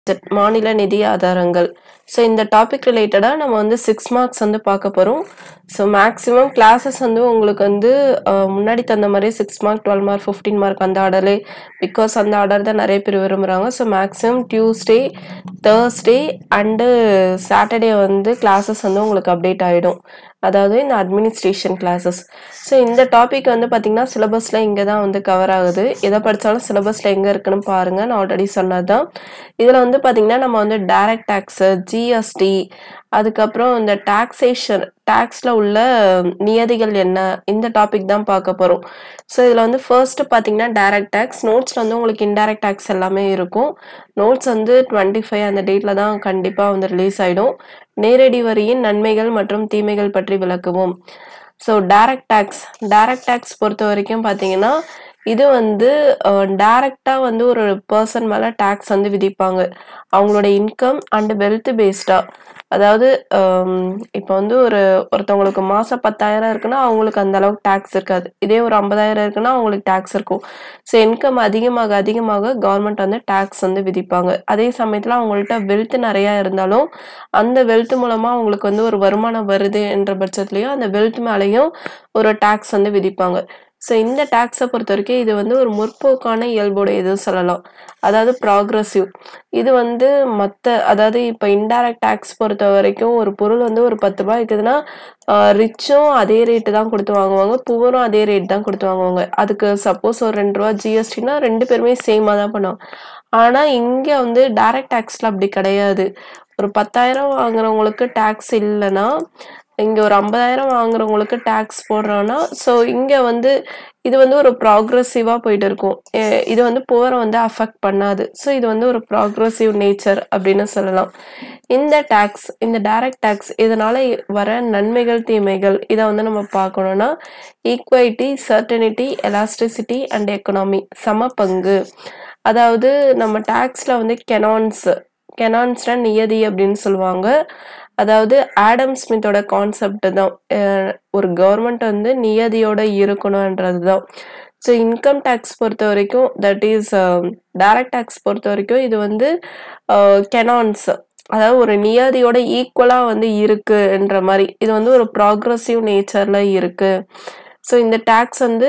Budget மாநில நிதி ஆதாரங்கள் ஸோ இந்த டாபிக் ரிலேட்டடாக நம்ம வந்து சிக்ஸ் மார்க்ஸ் வந்து பார்க்க போகிறோம் ஸோ மேக்ஸிமம் கிளாஸஸ் வந்து உங்களுக்கு வந்து அஹ், முன்னாடி தந்த மாதிரி six mark twelve mark fifteen mark அந்த ஆர்டர்லே பிகாஸ் அந்த ஆர்டர் தான் நிறைய பேர் விரும்புகிறாங்க so maximum Tuesday Thursday and Saturday வந்து கிளாஸஸ் வந்து உங்களுக்கு அப்டேட் ஆகிடும் அதாவது இந்த அட்மினிஸ்ட்ரேஷன் கிளாஸஸ் ஸோ இந்த டாபிக் வந்து பார்த்திங்கன்னா சிலபஸில் இங்கே தான் வந்து கவர் ஆகுது எதை படித்தாலும் சிலபஸில் எங்கே இருக்குன்னு பாருங்கள் நான் ஆல்ரெடி சொன்னது தான் இதில் வந்து பார்த்திங்கன்னா நம்ம வந்து டைரக்ட் டேக்ஸு ஜிஎஸ்டி அதுக்கப்புறம் இந்த டாக்ஸேஷன் டேக்ஸில் உள்ள நியதிகள் என்ன இந்த டாபிக் தான் பார்க்க போகிறோம் ஸோ இதில் வந்து ஃபர்ஸ்ட் பார்த்தீங்கன்னா டைரக்ட் டேக்ஸ் நோட்ஸில் வந்து உங்களுக்கு இன்டைரக்ட் டேக்ஸ் எல்லாமே இருக்கும் நோட்ஸ் வந்து டுவெண்ட்டி ஃபைவ் அந்த டேட்டில் தான் கண்டிப்பாக வந்து ரிலீஸ் ஆகிடும் நேரடி வரியின் நன்மைகள் மற்றும் தீமைகள் பற்றி விளக்குவோம் so direct tax direct tax பொறுத்த வரைக்கும் பார்த்தீங்கன்னா இது வந்து டைரக்டாக வந்து ஒரு பர்சன் மேலே டேக்ஸ் வந்து விதிப்பாங்க அவங்களோட இன்கம் அண்ட் வெல்த் பேஸ்டாக அதாவது இப்போ வந்து ஒரு ஒருத்தவங்களுக்கு மாதம் பத்தாயிரம் இருக்குன்னா அவங்களுக்கு அந்த அளவுக்கு டேக்ஸ் இருக்காது இதே ஒரு ஐம்பதாயிரம் இருக்குன்னா அவங்களுக்கு டேக்ஸ் இருக்கும் ஸோ இன்கம் அதிகமாக அதிகமாக கவர்மெண்ட் வந்து டேக்ஸ் வந்து விதிப்பாங்க அதே சமயத்தில் அவங்கள்ட்ட வெல்த் நிறையா இருந்தாலும் அந்த வெல்த் மூலமாக அவங்களுக்கு வந்து ஒரு வருமானம் வருது என்ற பட்சத்துலையும் அந்த வெல்த் மேலேயும் ஒரு டேக்ஸ் வந்து விதிப்பாங்க ஸோ இந்த டேக்ஸை பொறுத்த வரைக்கும் இது வந்து ஒரு முற்போக்கான இயல்புடையது சொல்லலாம் அதாவது ப்ராக்ரஸிவ் இது வந்து மற்ற அதாவது இப்போ இன்டைரக்ட் டேக்ஸ் பொறுத்த வரைக்கும் ஒரு பொருள் வந்து ஒரு பத்து ரூபாய் இருக்குதுன்னா ரிச்சும் அதே ரேட்டு தான் கொடுத்து வாங்குவாங்க புவரும் அதே ரேட் தான் கொடுத்து வாங்குவாங்க அதுக்கு சப்போஸ் ஒரு ரெண்டு ரூபா ஜிஎஸ்டினா ரெண்டு பேருமே சேமாக தான் பண்ணுவாங்க ஆனால் இங்கே வந்து டைரக்ட் டேக்ஸில் அப்படி கிடையாது ஒரு பத்தாயிரம் வாங்குறவங்களுக்கு டேக்ஸ் இல்லைன்னா இங்கே ஒரு ஐம்பதாயிரம் வாங்குறவங்களுக்கு டேக்ஸ் போடுறோன்னா ஸோ இங்கே வந்து இது வந்து ஒரு ப்ராக்ரெசிவாக போயிட்டு இருக்கும் எ- இது வந்து புவரை வந்து அஃபெக்ட் பண்ணாது ஸோ இது வந்து ஒரு ப்ராக்ரெசிவ் நேச்சர் அப்படின்னு சொல்லலாம் இந்த டேக்ஸ் இந்த டைரக்ட் டேக்ஸ் இதனால வர நன்மைகள் தீமைகள் இதை வந்து நம்ம பார்க்கணும்னா equity certainty elasticity and economy சம பங்கு அதாவது நம்ம டேக்ஸில் வந்து கெனான்ஸ் கெனான்ஸ்னா நியதி அப்படின்னு சொல்லுவாங்க அதாவது ஆடம் ஸ்மித்தோட கான்செப்ட் தான் அஹ் ஒரு கவர்மெண்ட் வந்து நியதியோட இருக்கணும்ன்றது தான் ஸோ இன்கம் டேக்ஸ் பொறுத்த வரைக்கும் தட் இஸ் டைரக்ட் டேக்ஸ் பொறுத்த வரைக்கும் இது வந்து கெனான்ஸ் அதாவது ஒரு நியதியோட ஈக்குவலாக வந்து இருக்குன்ற மாதிரி இது வந்து ஒரு ப்ராக்ரஸிவ் நேச்சரில் இருக்கு ஸோ இந்த டேக்ஸ் வந்து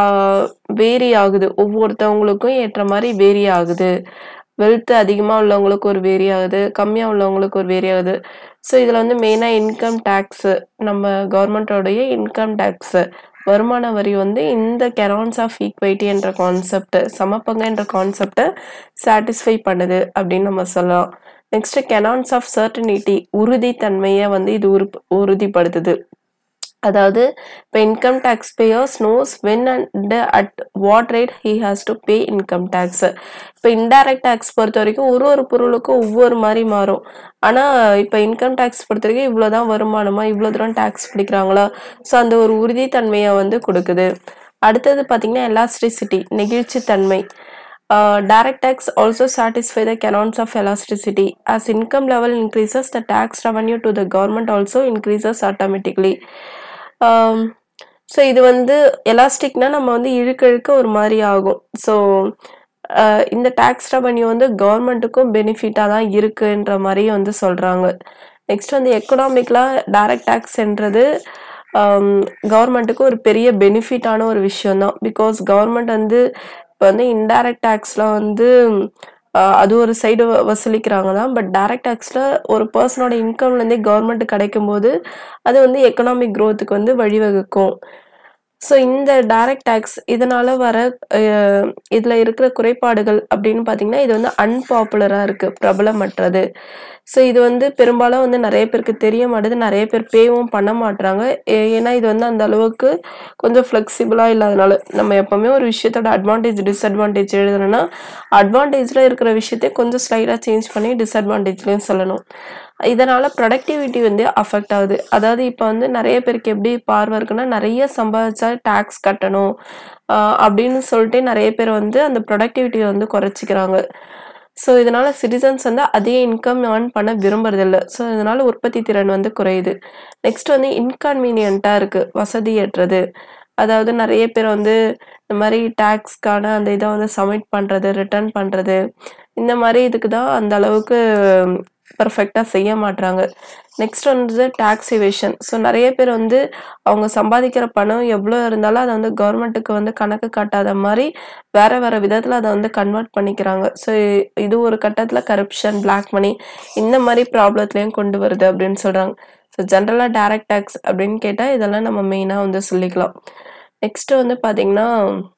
வேரி ஆகுது ஒவ்வொருத்தவங்களுக்கும் ஏற்ற மாதிரி வேரி ஆகுது வெல்த் அதிகமாக உள்ளவங்களுக்கு ஒரு வேரி ஆகுது கம்மியாக உள்ளவங்களுக்கு ஒரு வேரி ஆகுது ஸோ இதில் வந்து மெயினாக இன்கம் டேக்ஸு நம்ம கவர்மெண்ட்டோடைய இன்கம் டேக்ஸு வருமான வரி வந்து இந்த கெரான்ஸ் ஆஃப் ஈக்வைட்டி என்ற கான்செப்ட் சமப்பங்கு என்ற கான்செப்டை சாட்டிஸ்ஃபை பண்ணுது அப்படின்னு நம்ம சொல்லலாம் நெக்ஸ்ட் கெனான்ஸ் ஆஃப் சர்டனிட்டி உறுதித்தன்மையை வந்து இது உறுப் உறுதிப்படுத்துது அதாவது இப்போ income tax payers knows when and at what rate he has to pay income tax இப்போ இன்டைரக்ட் டேக்ஸ் பொறுத்த வரைக்கும் ஒரு ஒரு பொருளுக்கும் ஒவ்வொரு மாதிரி மாறும் ஆனால் இப்போ இன்கம் டேக்ஸ் பொறுத்த வரைக்கும் இவ்வளோ தான் வருமானமா இவ்வளோ தூரம் டேக்ஸ் பிடிக்கிறாங்களா ஸோ அந்த ஒரு உறுதித்தன்மையை வந்து கொடுக்குது அடுத்தது பார்த்தீங்கன்னா எலாஸ்டிசிட்டி நெகிழ்ச்சித்தன்மை Uh, direct tax also satisfy the canons of elasticity. As income level increases, the tax revenue to the government also increases automatically. Um, so இது வந்து எலாஸ்டிக்னா நம்ம வந்து இழுக்க இழுக்க ஒரு மாதிரி ஆகும் ஸோ இந்த டேக்ஸ் ரெவன்யூ வந்து கவர்மெண்ட்டுக்கும் பெனிஃபிட்டாக தான் இருக்குன்ற மாதிரி வந்து சொல்கிறாங்க நெக்ஸ்ட் வந்து எக்கனாமிக்கலாக டைரக்ட் டேக்ஸ்ன்றது கவர்மெண்ட்டுக்கு ஒரு பெரிய பெனிஃபிட்டான ஒரு விஷயம் தான் பிகாஸ் கவர்மெண்ட் வந்து இப்போ வந்து இன்டைரக்ட் டேக்ஸில் வந்து ஆஹ் அது ஒரு சைடு வசூலிக்கிறாங்க தான் பட் டைரக்ட் டேக்ஸில் ஒரு பர்சனோட இன்கம்லேருந்தே கவர்மெண்ட் கிடைக்கும் போது அது வந்து எக்கனாமிக் க்ரோத்துக்கு வந்து வழிவகுக்கும் ஸோ இந்த டைரக்ட் டேக்ஸ் இதனால வர அஹ், இதுல இருக்கிற குறைபாடுகள் அப்படின்னு பார்த்தீங்கன்னா இது வந்து அன்பாப்புலரா இருக்கு பிரபலமற்றது ஸோ இது வந்து பெரும்பாலும் வந்து நிறைய பேருக்கு தெரிய மாட்டேது நிறைய பேர் பேவும் பண்ண மாட்றாங்க ஏ- ஏன்னா இது வந்து அந்த அளவுக்கு கொஞ்சம் ஃப்ளெக்சிபிளாக இல்லாதனால நம்ம எப்பவுமே ஒரு விஷயத்தோட அட்வான்டேஜ் டிஸ்அட்வான்டேஜ் எழுதணும்னா அட்வான்டேஜில் இருக்கிற விஷயத்தை கொஞ்சம் ஸ்லைடாக சேஞ்ச் பண்ணி டிஸ்அட்வான்டேஜ்லையும் சொல்லணும் இதனால ப்ரொடக்டிவிட்டி வந்து அஃபெக்ட் ஆகுது அதாவது இப்போ வந்து நிறைய பேருக்கு எப்படி பார்வை இருக்குன்னா நிறைய சம்பாதிச்சா டேக்ஸ் கட்டணும் ஆஹ் அப்படின்னு சொல்லிட்டு நிறைய பேர் வந்து அந்த ப்ரொடக்டிவிட்டியை வந்து குறைச்சிக்கிறாங்க ஸோ இதனால சிட்டிசன்ஸ் வந்து அதே இன்கம் ஏர்ன் பண்ண விரும்புறதில்ல ஸோ இதனால உற்பத்தி திறன் வந்து குறையுது நெக்ஸ்ட் வந்து இன்கன்வீனியண்ட்டாக இருக்கு வசதியற்றது அதாவது நிறைய பேர் வந்து இந்த மாதிரி டேக்ஸ்க்கான அந்த இதை வந்து சப்மிட் பண்ணுறது ரிட்டர்ன் பண்ணுறது இந்த மாதிரி இதுக்கு தான் அந்த அளவுக்கு பர்ஃபெக்டாக செய்ய மாட்றாங்க நெக்ஸ்ட் வந்து டேக்ஸ் எவேஷன் ஸோ நிறைய பேர் வந்து அவங்க சம்பாதிக்கிற பணம் எவ்வளோ இருந்தாலும் அதை வந்து கவர்மெண்ட்டுக்கு வந்து கணக்கு காட்டாத மாதிரி வேற வேற விதத்தில் அதை வந்து கன்வெர்ட் பண்ணிக்கிறாங்க ஸோ இது ஒரு கட்டத்தில் கரப்ஷன் பிளாக் மணி இந்த மாதிரி ப்ராப்ளத்துலேயும் கொண்டு வருது அப்படின்னு சொல்கிறாங்க ஸோ ஜென்ரலாக டைரக்ட் டேக்ஸ் அப்படின்னு கேட்டால் இதெல்லாம் நம்ம மெயினாக வந்து சொல்லிக்கலாம் நெக்ஸ்ட் வந்து பார்த்தீங்கன்னா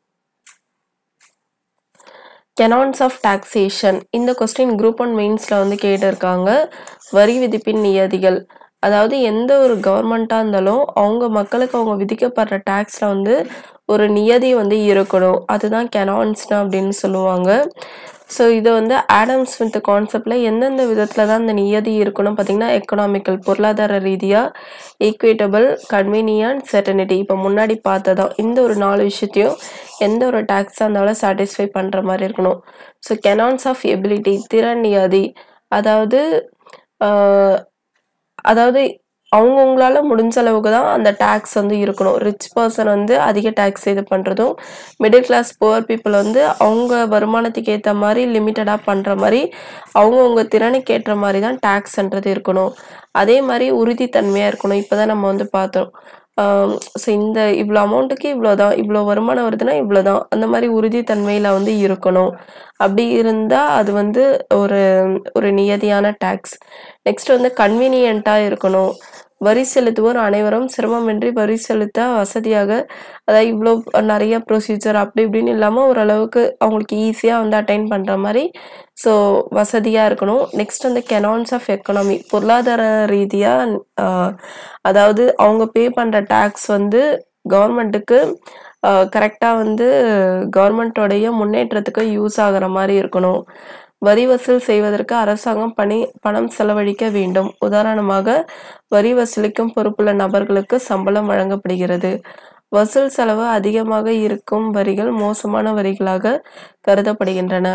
கெனான்ஸ் ஆஃப் டாக்ஸேஷன் இந்த கொஸ்டின் குரூப் ஒன் மெயின்ஸில் வந்து கேட்டிருக்காங்க வரி விதிப்பின் நியதிகள் அதாவது எந்த ஒரு கவர்மெண்ட்டாக இருந்தாலும் அவங்க மக்களுக்கு அவங்க விதிக்கப்படுற டேக்ஸில் வந்து ஒரு நியதி வந்து இருக்கணும் அதுதான் கெனான்ஸ்னா அப்படின்னு சொல்லுவாங்க ஸோ இது வந்து ஆடம் ஸ்மித் கான்செப்டில் எந்தெந்த விதத்தில் தான் இந்த நியதி இருக்கணும் பார்த்தீங்கன்னா எக்கனாமிக்கல் பொருளாதார ரீதியாக ஈக்குவேட்டபிள் கன்வீனியன்ட் செட்டனிட்டி இப்போ முன்னாடி பார்த்ததான் இந்த ஒரு நாலு விஷயத்தையும் எந்த ஒரு டேக்ஸாக இருந்தாலும் சாட்டிஸ்ஃபை பண்ணுற மாதிரி இருக்கணும் ஸோ கெனான்ஸ் ஆஃப் எபிலிட்டி திறன் நியதி அதாவது ஆஹ், அதாவது அவங்கவுங்களால முடிஞ்ச அளவுக்கு தான் அந்த டேக்ஸ் வந்து இருக்கணும் ரிச் பர்சன் வந்து அதிக டேக்ஸ் இது பண்ணுறதும் மிடில் கிளாஸ் புவர் பீப்புள் வந்து அவங்க வருமானத்துக்கு ஏற்ற மாதிரி லிமிட்டடாக பண்ணுற மாதிரி அவங்கவுங்க திறனுக்கு ஏற்ற மாதிரி தான் டேக்ஸ்ன்றது இருக்கணும் அதே மாதிரி உறுதித்தன்மையாக இருக்கணும் இப்போ தான் நம்ம வந்து பார்த்தோம் ஸோ இந்த இவ்வளோ அமௌண்ட்டுக்கு இவ்வளோ தான் இவ்வளோ வருமானம் வருதுன்னா இவ்வளோ தான் அந்த மாதிரி உறுதித்தன்மையில் வந்து இருக்கணும் அப்படி இருந்தால் அது வந்து ஒரு ஒரு நியதியான டேக்ஸ் நெக்ஸ்ட் வந்து கன்வீனியண்ட்டாக இருக்கணும் வரி செலுத்துவோர் அனைவரும் சிரமமின்றி வரி செலுத்த வசதியாக அதாவது இவ்வளோ நிறைய ப்ரொசீஜர் அப்படி இப்படின்னு இல்லாமல் ஓரளவுக்கு அவங்களுக்கு ஈஸியாக வந்து அட்டைன் பண்ணுற மாதிரி ஸோ வசதியாக இருக்கணும் நெக்ஸ்ட் வந்து கெனான்ஸ் ஆஃப் எக்கனாமி பொருளாதார ரீதியாக அதாவது அவங்க பே பண்ணுற டேக்ஸ் வந்து கவர்மெண்ட்டுக்கு கரெக்டாக வந்து கவர்மெண்ட்டோடைய முன்னேற்றத்துக்கு யூஸ் ஆகுற மாதிரி இருக்கணும் வரி வசூல் செய்வதற்கு அரசாங்கம் பணி பணம் செலவழிக்க வேண்டும் உதாரணமாக வரி வசூலிக்கும் பொறுப்புள்ள நபர்களுக்கு சம்பளம் வழங்கப்படுகிறது வசூல் செலவு அதிகமாக இருக்கும் வரிகள் மோசமான வரிகளாக கருதப்படுகின்றன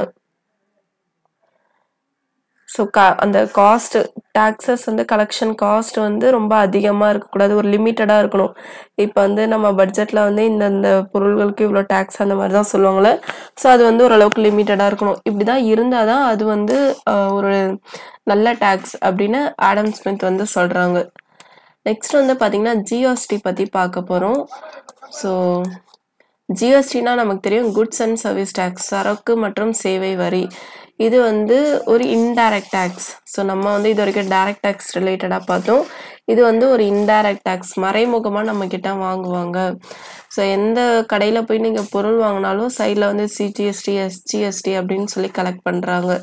ஸோ கா அந்த காஸ்ட் டாக்ஸஸ் வந்து கலெக்ஷன் காஸ்ட் வந்து ரொம்ப அதிகமாக இருக்கக்கூடாது ஒரு லிமிட்டடாக இருக்கணும் இப்போ வந்து நம்ம பட்ஜெட்டில் வந்து இந்த இந்த பொருள்களுக்கு இவ்வளோ டேக்ஸ் அந்த மாதிரி தான் சொல்லுவாங்களே ஸோ அது வந்து ஓரளவுக்கு லிமிட்டடாக இருக்கணும் இப்படி தான் இருந்தால் தான் அது வந்து ஆஹ், ஒரு நல்ல டேக்ஸ் அப்படின்னு ஆடம் ஸ்மித் வந்து சொல்கிறாங்க நெக்ஸ்ட் வந்து பார்த்தீங்கன்னா ஜிஎஸ்டி பற்றி பார்க்க போகிறோம் ஸோ ஜிஎஸ்டினா நமக்கு தெரியும் குட்ஸ் அண்ட் சர்வீஸ் டேக்ஸ் சரக்கு மற்றும் சேவை வரி இது வந்து ஒரு இன்டைரக்ட் டேக்ஸ் ஸோ நம்ம வந்து இது வரைக்கும் டைரக்ட் டேக்ஸ் ரிலேட்டடாக பார்த்தோம் இது வந்து ஒரு இன்டைரக்ட் டேக்ஸ் மறைமுகமாக நம்ம கிட்ட வாங்குவாங்க ஸோ எந்த கடையில் போய் நீங்கள் பொருள் வாங்கினாலும் சைடில் வந்து சிஜிஎஸ்டி எஸ்ஜிஎஸ்டி அப்படின்னு சொல்லி கலெக்ட் பண்ணுறாங்க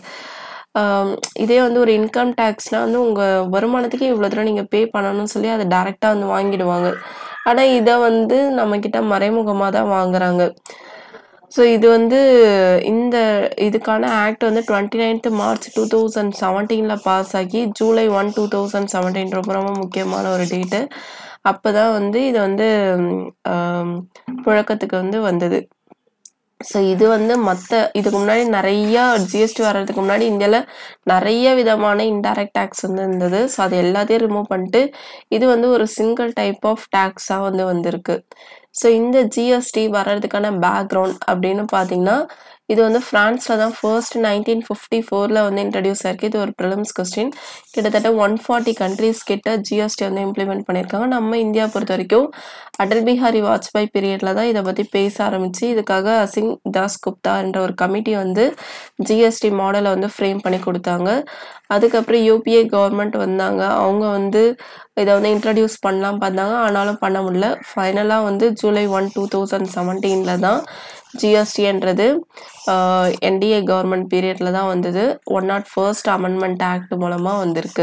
இதே வந்து ஒரு இன்கம் டேக்ஸ்னால் வந்து உங்கள் வருமானத்துக்கு இவ்வளோ தூரம் நீங்கள் பே பண்ணணும்னு சொல்லி அதை டேரெக்டாக வந்து வாங்கிடுவாங்க ஆனால் இதை வந்து நம்மக்கிட்ட மறைமுகமாக தான் வாங்குறாங்க ஸோ இது வந்து இந்த இதுக்கான ஆக்ட் வந்து twenty ninth March two thousand செவன்டீனில் பாஸ் ஆகி July one two thousand seventeen ரொம்ப ரொம்ப முக்கியமான ஒரு டேட்டு அப்போ தான் வந்து இது வந்து ஆம், புழக்கத்துக்கு வந்து வந்தது ஸோ இது வந்து மற்ற இதுக்கு முன்னாடி நிறைய ஜிஎஸ்டி வர்றதுக்கு முன்னாடி இந்தியாவில் நிறைய விதமான இன்டைரக்ட் டேக்ஸ் வந்து இருந்தது ஸோ அது எல்லாத்தையும் ரிமூவ் பண்ணிட்டு இது வந்து ஒரு சிங்கிள் டைப் ஆஃப் டேக்ஸாக வந்து வந்திருக்கு ஸோ இந்த ஜிஎஸ்டி வர்றதுக்கான பேக்ரவுண்ட் அப்படின்னு பார்த்தீங்கன்னா இது வந்து ஃப்ரான்ஸில் தான் ஃபர்ஸ்ட் நைன்டீன் ஃபிஃப்டி ஃபோரில் வந்து இன்ட்ரடியூஸ் ஆயிருக்கு இது ஒரு ப்ரிலிம்ஸ் கொஸ்டின் கிட்டத்தட்ட ஒன் ஃபார்ட்டி கண்ட்ரீஸ் கிட்ட ஜிஎஸ்டி வந்து இம்ப்ளிமெண்ட் பண்ணியிருக்காங்க நம்ம இந்தியா பொறுத்த வரைக்கும் அடல் பிஹாரி வாஜ்பாய் பீரியடில் தான் இதை பற்றி பேச ஆரம்பிச்சு இதுக்காக அசிங் தாஸ் குப்தா என்ற ஒரு கமிட்டி வந்து ஜிஎஸ்டி மாடலை வந்து ஃப்ரேம் பண்ணி கொடுத்தாங்க அதுக்கப்புறம் யூபிஏ கவர்மெண்ட் வந்தாங்க அவங்க வந்து இதை வந்து இன்ட்ரடியூஸ் பண்ணலாம் பார்த்தாங்க ஆனாலும் பண்ண முடியல ஃபைனலாக வந்து ஜூலை ஒன் டூ தௌசண்ட் செவன்டீனில் தான் ஜிஎஸ்டின்றது என்டிஏ கவர்மெண்ட் பீரியடில் தான் வந்தது one not first amendment act மூலமாக வந்திருக்கு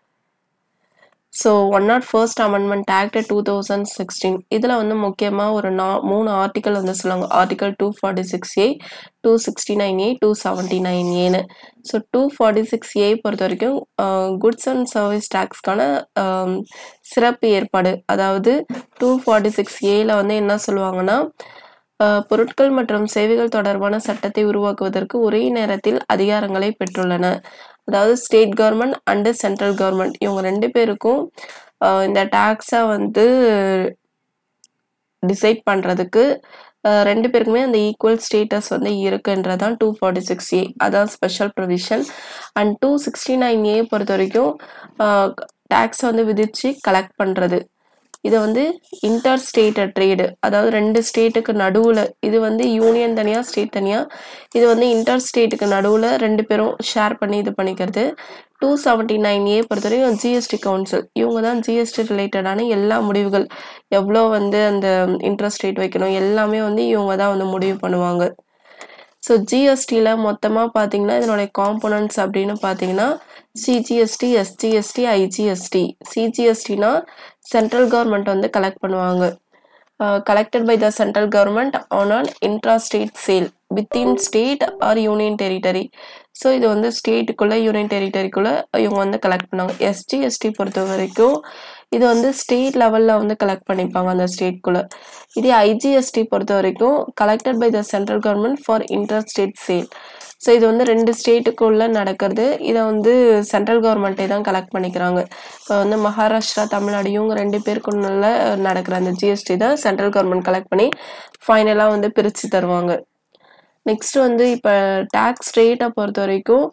so one not first amendment act two thousand sixteen இதில் வந்து முக்கியமாக ஒரு நா மூணு ஆர்டிக்கல் வந்து சொல்லுவாங்க article two forty six A two sixty nine A two seventy nine ஏன்னு so two forty six A பொறுத்த வரைக்கும் குட்ஸ் அண்ட் சர்வீஸ் டேக்ஸ்க்கான சிறப்பு ஏற்பாடு அதாவது டூ ஃபார்ட்டி சிக்ஸ் ஏல வந்து என்ன சொல்லுவாங்கன்னா அஹ், பொருட்கள் மற்றும் சேவைகள் தொடர்பான சட்டத்தை உருவாக்குவதற்கு ஒரே நேரத்தில் அதிகாரங்களை பெற்றுள்ளன அதாவது state government and central government இவங்க ரெண்டு பேருக்கும் அஹ், இந்த டேக்ஸை வந்து டிசைட் பண்ணுறதுக்கு ரெண்டு பேருக்குமே அந்த ஈக்குவல் ஸ்டேட்டஸ் வந்து இருக்குன்றதான் டூ ஃபார்ட்டி சிக்ஸ் ஏ அதான் special provision and two sixty nine A பொறுத்த வரைக்கும் டேக்ஸ் வந்து விதித்து கலெக்ட் பண்ணுறது இதை வந்து இன்டர் ஸ்டேட் ட்ரேடு அதாவது ரெண்டு ஸ்டேட்டுக்கு நடுவில் இது வந்து யூனியன் தனியாக ஸ்டேட் தனியாக இது வந்து இன்டர் ஸ்டேட்டுக்கு நடுவில் ரெண்டு பேரும் ஷேர் பண்ணி இது பண்ணிக்கிறது டூ செவன்ட்டி நைன் ஏ பொறுத்தவரைக்கும் ஜிஎஸ்டி கவுன்சில் இவங்க தான் ஜிஎஸ்டி ரிலேட்டடான எல்லா முடிவுகள் எவ்வளோ வந்து அந்த இன்ட்ரெஸ்ட் ரேட் வைக்கணும் எல்லாமே வந்து இவங்க தான் வந்து முடிவு பண்ணுவாங்க ஸோ ஜிஎஸ்டியில் மொத்தமாக பார்த்தீங்கன்னா இதனுடைய காம்போனன்ட்ஸ் அப்படின்னு பார்த்தீங்கன்னா சிஜிஎஸ்டி எஸ்ஜிஎஸ்டி ஐஜிஎஸ்டி சிஜிஎஸ்டினா சென்ட்ரல் கவர்மெண்ட் வந்து கலெக்ட் பண்ணுவாங்க collected by the central government on on intra state sale within state or union territory so இது வந்து ஸ்டேட்டுக்குள்ளே யூனியன் டெரிட்டரிக்குள்ளே இவங்க வந்து கலெக்ட் பண்ணாங்க எஸ்ஜிஎஸ்டி பொறுத்த வரைக்கும் இது வந்து ஸ்டேட் லெவலில் வந்து கலெக்ட் பண்ணிப்பாங்க அந்த ஸ்டேட்குள்ளே இதே ஐஜிஎஸ்டி பொறுத்த வரைக்கும் collected by the central government for inter state sale so இது வந்து ரெண்டு ஸ்டேட்டுக்குள்ளே நடக்கிறது இதை வந்து சென்ட்ரல் கவர்மெண்ட்டே தான் கலெக்ட் பண்ணிக்கிறாங்க இப்போ வந்து மகாராஷ்டிரா தமிழ்நாடு இவங்க ரெண்டு பேருக்குள்ள நடக்கிற அந்த ஜிஎஸ்டி தான் சென்ட்ரல் கவர்மெண்ட் கலெக்ட் பண்ணி ஃபைனலாக வந்து பிரித்து தருவாங்க நெக்ஸ்ட் வந்து இப்போ டேக்ஸ் ரேட்டை பொறுத்த வரைக்கும்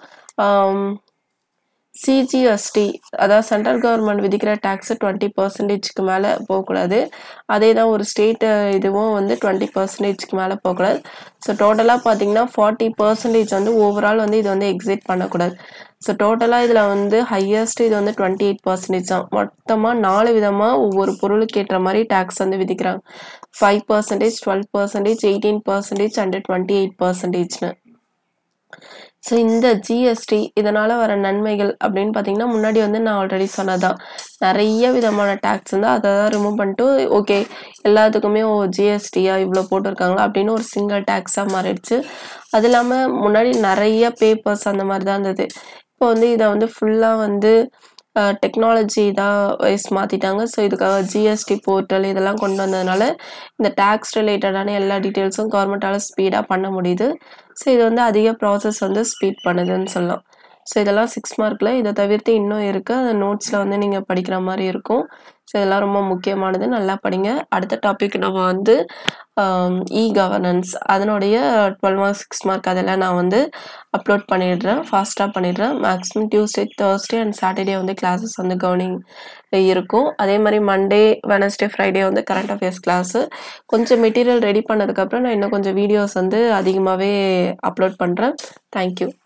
சிஜிஎஸ்டி அதாவது சென்ட்ரல் கவர்மெண்ட் விதிக்கிற டேக்ஸு டுவெண்ட்டி பர்சன்டேஜ்க்கு மேலே போகக்கூடாது அதே தான் ஒரு ஸ்டேட் இதுவும் வந்து டுவெண்ட்டி பர்சன்டேஜ்க்கு மேலே போகக்கூடாது ஸோ டோட்டலாக பார்த்தீங்கன்னா ஃபார்ட்டி பர்சன்டேஜ் வந்து ஓவரால் வந்து இது வந்து எக்ஸிட் பண்ணக்கூடாது ஸோ டோட்டலாக இதில் வந்து ஹையஸ்ட் இது வந்து டுவெண்ட்டி எயிட் பர்சன்டேஜ் தான் மொத்தமாக நாலு விதமாக ஒவ்வொரு பொருளுக்கு ஏற்ற மாதிரி டேக்ஸ் வந்து விதிக்கிறாங்க five percentage twelve percentage eighteen percentage and twenty eight பர்சன்டேஜ்னு ஸோ இந்த ஜிஎஸ்டி இதனால் வர நன்மைகள் அப்படின்னு பார்த்தீங்கன்னா முன்னாடி வந்து நான் ஆல்ரெடி சொன்னதான் நிறைய விதமான டேக்ஸ் வந்து அதை தான் ரிமூவ் பண்ணிட்டு ஓகே எல்லாத்துக்குமே ஓ ஜிஎஸ்டியா இவ்வளோ போட்டிருக்காங்களா அப்படின்னு ஒரு சிங்கிள் டேக்ஸாக மாறிடுச்சு அது இல்லாமல் முன்னாடி நிறைய பேப்பர்ஸ் அந்த மாதிரி தான் இருந்தது இப்போ வந்து இதை வந்து ஃபுல்லாக வந்து டெக்னாலஜி தான் வைஸ் மாற்றிட்டாங்க ஸோ இதுக்காக ஜிஎஸ்டி போர்ட்டல் இதெல்லாம் கொண்டு வந்ததுனால இந்த டேக்ஸ் ரிலேட்டடான எல்லா டீட்டெயில்ஸும் கவர்மெண்ட்டால் ஸ்பீடாக பண்ண முடியுது ஸோ இது வந்து அதிக ப்ராசஸ் வந்து ஸ்பீட் பண்ணுதுன்னு சொல்லலாம் ஸோ இதெல்லாம் சிக்ஸ் மார்க்கில் இதை தவிர்த்து இன்னும் இருக்குது அந்த நோட்ஸில் வந்து நீங்கள் படிக்கிற மாதிரி இருக்கும் ஸோ இதெல்லாம் ரொம்ப முக்கியமானது நல்லா படிங்க அடுத்த டாபிக் நம்ம வந்து இ கவர்னன்ஸ் அதனுடைய டுவெல் மார்க் சிக்ஸ் மார்க் அதெல்லாம் நான் வந்து அப்லோட் பண்ணிடுறேன் ஃபாஸ்ட்டாக பண்ணிடுறேன் maximum Tuesday Thursday and Saturday வந்து கிளாஸஸ் வந்து கவர்னிங் இருக்கும் அதே மாதிரி மண்டே வெனஸ்டே ஃப்ரைடே வந்து கரண்ட் அஃபேர்ஸ் கிளாஸு கொஞ்சம் மெட்டீரியல் ரெடி பண்ணதுக்கப்புறம் நான் இன்னும் கொஞ்சம் வீடியோஸ் வந்து அதிகமாகவே அப்லோட் பண்ணுறேன் தேங்க்யூ